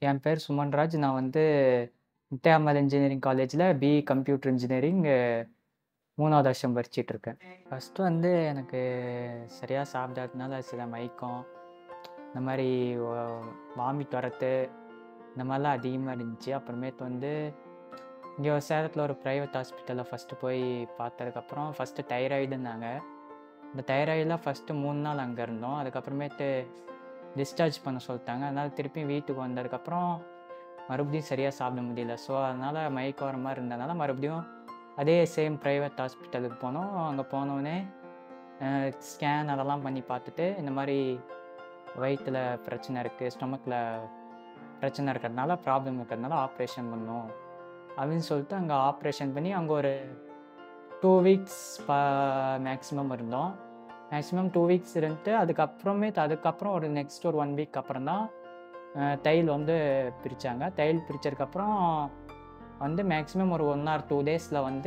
என் பேர் சுமன்ராஜ். நான் வந்து முத்தையாமல் இன்ஜினியரிங் காலேஜ்ல பிஇ கம்ப்யூட்டர் இன்ஜினியரிங் 3வது வருஷம் படிச்சுட்ருக்கேன். ஃபர்ஸ்ட்டு வந்து எனக்கு சரியா சாப்பிடாததுனால சில மயக்கம், இந்த மாரி வ வாமிட் வரது, இந்த மாரிலாம் அதிகமா இருந்துச்சு. அப்புறமேட்டு வந்து இங்க சேலத்தில ஒரு பிரைவேட் ஹாஸ்பிட்டல்ல ஃபர்ஸ்ட்டு போய் பார்த்ததுக்கப்புறம் ஃபர்ஸ்ட்டு தைராய்டுன்னாங்க. இந்த தைராய்டுல ஃபர்ஸ்ட்டு 3 நாள் அங்க இருந்தோம். அதுக்கப்புறமேட்டு டிஸ்சார்ஜ் பண்ண சொல்ட்டாங்க. அதனால திருப்பியும் வீட்டுக்கு வந்ததுக்கப்புறம் மறுபடியும் சரியா சாப்பிட முடியல. ஸோ, அதனால மயக்கம் வர மாரி இருந்ததுனால மறுபடியும் அதே சேம் பிரைவேட் ஹாஸ்பிட்டலுக்கு போனோம். அங்க போனோனே அ ஸ்கேன் அதெல்லாம் பண்ணி பார்த்துட்டு, இந்த மாரி வயித்துல பிரச்சனை இருக்கு, ஸ்டொமக்ல பிரச்சனை இருக்கிறதுனால, ப்ராப்ளம் இருக்கிறதுனால ஆப்ரேஷன் பண்ணணும். அப்படின்னு சொல்லிட்டு அங்க ஆப்ரேஷன் பண்ணி அங்க ஒரு 2 வீக்ஸ் ப மேக்ஸிமம் இருந்தோம். மேக்ஸிமம் 2 வீக்ஸ் இருந்துட்டு அதுக்கப்புறமேட்டு அதுக்கப்புறம் ஒரு நெக்ஸ்ட் ஒரு 1 வீக் அப்புறம் தான் அ தையல் வந்து பிரிச்சாங்க. தையல் பிரிச்சதுக்கப்புறம் வந்து மேக்ஸிமம் ஒரு 1 ஆர் 2 டேஸ்ல வந்து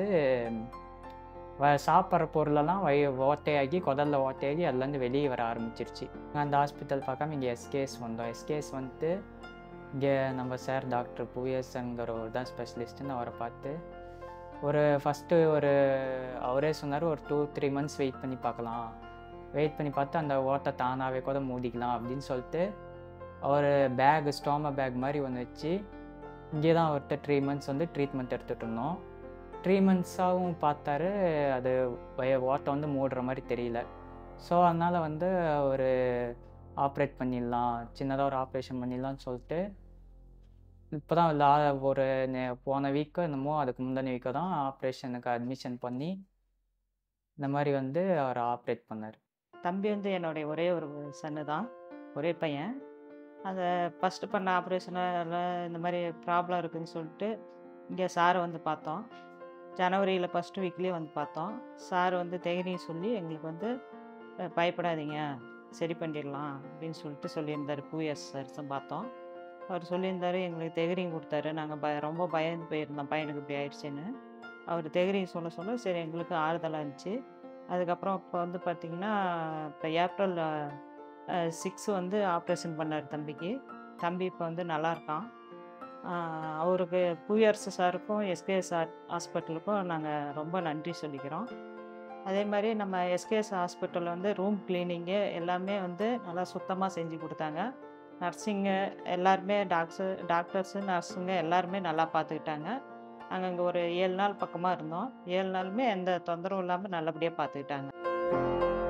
வ சாப்பிடுற பொருளெல்லாம் வயி ஓட்டையாகி, குடல்ல ஓட்டையாகி அதுலேருந்து வெளிய வர ஆரம்பிச்சிருச்சு. அந்த ஹாஸ்பிட்டல் பார்க்காம இங்க எஸ்கேஎஸ் வந்தோம். எஸ்கேஎஸ் வந்துட்டு இங்க நம்ம சார் டாக்டர் புவியரசன்கிறவர் தான் ஸ்பெஷலிஸ்ட்டுன்னு அவர பார்த்து, ஒரு ஃபர்ஸ்ட்டு ஒரு அவரே சொன்னாரு, "ஒரு 2, 3 மந்த்ஸ் வெயிட் பண்ணி பார்க்கலாம். வெயிட் பண்ணி பார்த்து அந்த ஓட்ட தானாவே கூட மூடிக்கலாம்." அப்படின்னு சொல்லிட்டு, அவரு பேக் ஸ்டோமா பேக் மாரி ஒண்ணு வச்சு, இங்கே தான் அவர்ட்ட 3 மந்த்ஸ் வந்து ட்ரீட்மெண்ட் எடுத்துட்டு இருந்தோம். 3 மந்த்ஸாவும் பார்த்தாரு. அது வய ஓட்டை வந்து மூடுற மாரி தெரியல. ஸோ, அதனால வந்து ஒரு ஆப்ரேட் பண்ணிடலாம். சின்னதா ஒரு ஆப்ரேஷன் பண்ணிடலாம்னு சொல்லிட்டு, இப்ப தான் லா ஒரு நெ போன வீக்கோ என்னமோ அதுக்கு முந்தான வீக்கோ தான் ஆப்ரேஷனுக்கு அட்மிஷன் பண்ணி, இந்த மாரி வந்து அவர ஆப்ரேட் பண்ணாரு. தம்பி வந்து என்னுடைய ஒரே ஒரு சன்னு தான். ஒரே பையன். அத ஃபர்ஸ்ட்டு பண்ண ஆப்ரேஷனால இந்த மாரி ப்ராப்ளம் இருக்குன்னு சொல்லிட்டு, இங்க சார வந்து பார்த்தோம். ஜனவரியில ஃபர்ஸ்ட் வீக்லயே வந்து பார்த்தோம். சார் வந்து தைரியம் சொல்லி எங்களுக்கு வந்து அ பயப்படாதீங்க, சரி பண்ணிடலாம் அப்படின்னு சொல்லிட்டு சொல்லியிருந்தாரு. புவியரசு சார் தான் பார்த்தோம். அவர் சொல்லியிருந்தாரு. எங்களுக்கு தைரியம் குடுத்தாரு. நாங்க ப ரொம்ப பயந்து போயிருந்தோம். பையனுக்கு இப்படி ஆயிடுச்சுன்னு. அவரு தைரியம் சொல்ல சொல்ல சரி எங்களுக்கு ஆறுதலா இருந்துச்சு. அதுக்கப்புறம் இப்ப வந்து பார்த்தீங்கன்னா, இப்ப ஏப்ரல் அ 6 வந்து ஆப்ரேஷன் பண்ணாரு தம்பிக்கு. தம்பி இப்ப வந்து நல்லா இருக்கான். ஆ அவருக்கு புவியரசு சாருக்கும், எஸ்கேஎஸ் ஹா ஹாஸ்பிட்டலுக்கும் நாங்க ரொம்ப நன்றி சொல்லிக்கிறோம். அதே மாரி நம்ம எஸ்கேஎஸ் ஹாஸ்பிட்டல்ல வந்து ரூம் கிளீனிங்கு எல்லாமே வந்து நல்லா சுத்தமா செஞ்சு குடுத்தாங்க. நர்ஸிங்கு எல்லாருமே டாக்ஸு டாக்டர்ஸு, நர்ஸுங்க எல்லாருமே நல்லா பார்த்துக்கிட்டாங்க. நாங்க அங்க ஒரு 7 நாள் பக்கமா இருந்தோம். 7 நாளுமே எந்த தொந்தரவும் இல்லாம நல்லபடியா பார்த்துக்கிட்டாங்க.